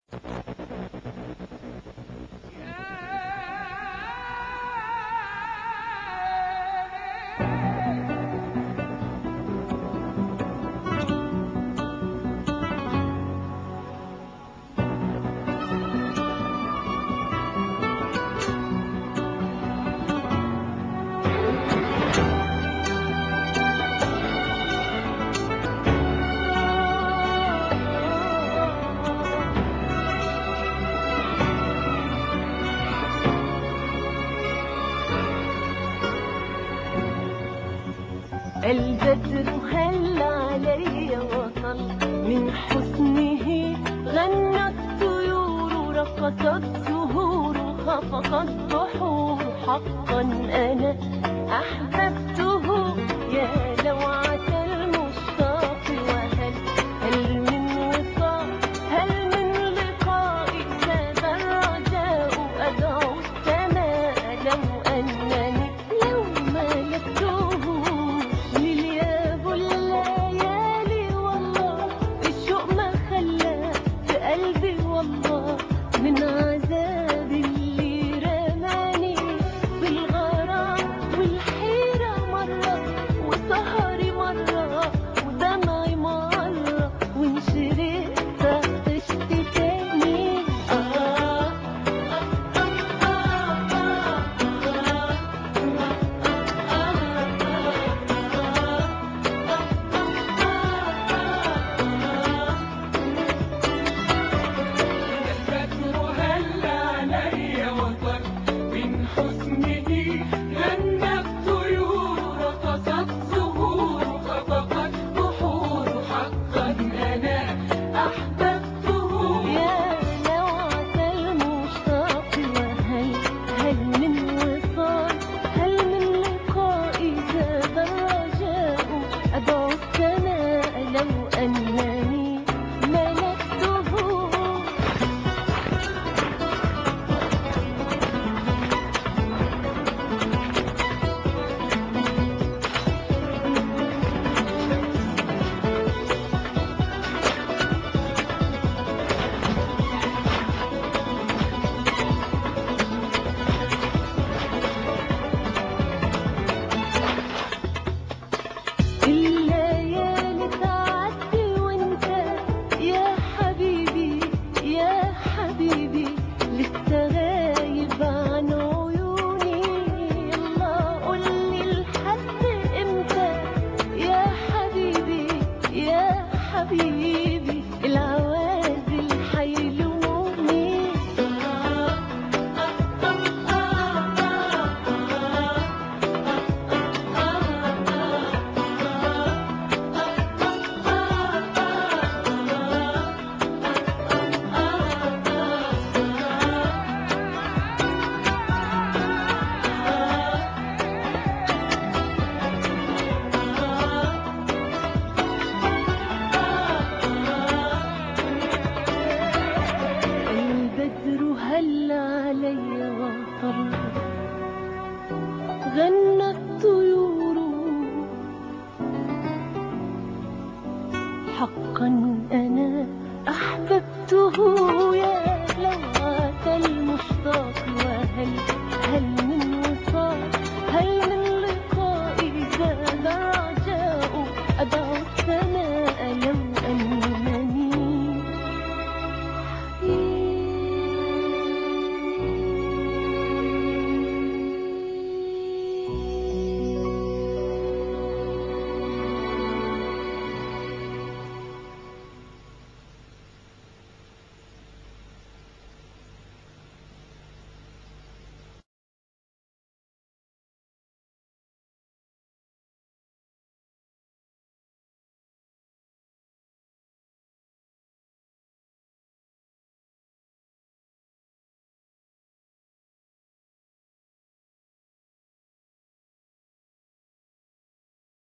البدر هل علي وصل من حسنه غنت الطيور رقصت الزهور خفقت بحور حقا أنا أحببته يا لوعة المشتاق وهل هل من وصال هل من لقاء زاد الرجاء أدعو السماء لو أنني لو ملكته للياب الليالي والله الشوق ما خلى في قلبي والله من عذاب اللي رماني بالغرام والحيرة مرة وسهري مرة ودمعي مرة وانشريت عطشت تاني آه البدر هل علي وطن من حسنه غنت طيور رقصت زهور خفقت بحور حقا انا احببته يا لوعة المشتاق وهل هل من وصال هل من لقاء زاد الرجاء أدعو السماء لو أنني ملكته الليالي تعدي وانت يا حبيبي يا حبيبي لسه غايب عن عيوني يلا قولي لحد امتى يا حبيبي يا حبيبي العوازل حيلوموني البدر هل علي وطل غنى الطيور حقا أنا أحببته يا